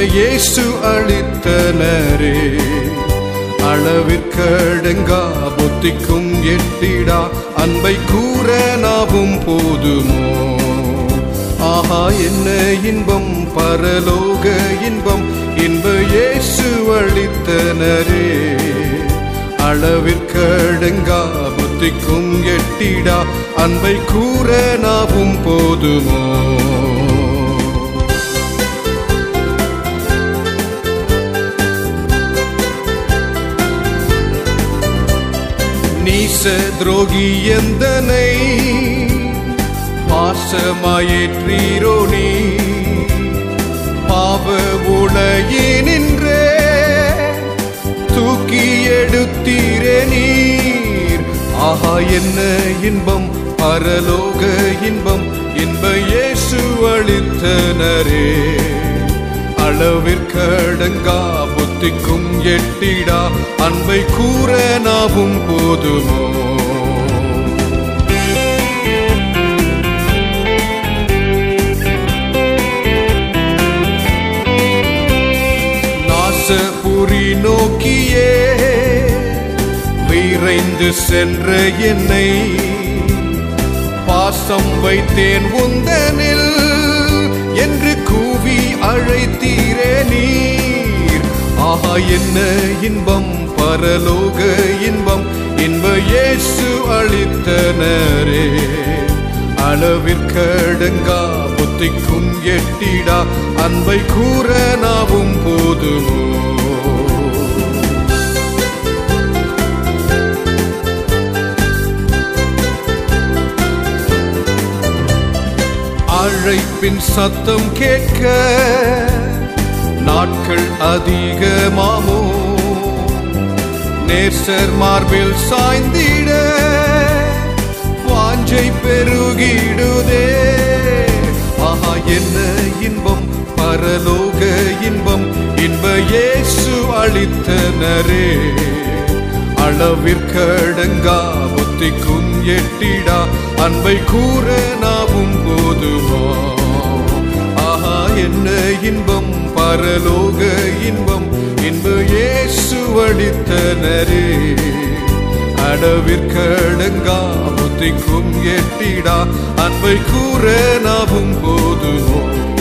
இயேசு அளித்தனரே அளவிற்கடங்கா புத்திக்கும் எட்டிடா அன்பை கூற நாவும் போதுமோ ஆஹா என்ன இன்பம் பரலோக இன்பம் இன்ப இயேசு அளித்தனரே அளவிற்கடங்கா புத்திக்கும் எட்டிடா அன்பை கூற நாவும் போதுமோ நீச துரோகி எந்தனை பாசமாயேற்றீரோ நீ பாவ உலையே நின்றே தூக்கி எடுத்தீரே நீர் ஆஹா என்ன இன்பம் பரலோக இன்பம் இன்ப இயேசு அளித்தனரே அளவிற்கடங்கா புத்திக்கும் எட்டிடா அன்பை கூற நாவும் போதுமோ நாசபுரி நோக்கியே விரைந்து சென்ற என்னை பாசம் வைத்தேன் உந்தனில் என்று கூவி அழைத்தீரே நீர் ஆஹா என்ன இன்பம் பரலோக இன்பம் இன்ப இயேசு அளித்தனரே அளவிற்கடங்கா புத்திக்கும் எட்டிடா அன்பை கூற நாவும் போதுமோ அழைப்பின் சத்தம் கேட்க நாட்கள் அதிகமாமோ நேசர் மார்பில் சாய்ந்திட வாஞ்சை பெருகிடுதே ஆஹா என்ன இன்பம் பரலோக இன்பம் இன்ப இயேசு அளித்தனரே அளவிற்கடங்கா புத்திக்கும் எட்டிடா அன்பை கூற நாவும் போதுமா ஆஹா என்ன இன்பம் பரலோக இன்பம் இன்ப இயேசு அளித்தனரே அளவிற்கடங்கா புத்திக்கும் எட்டிடா அன்பை கூற நாவும் போதுமோ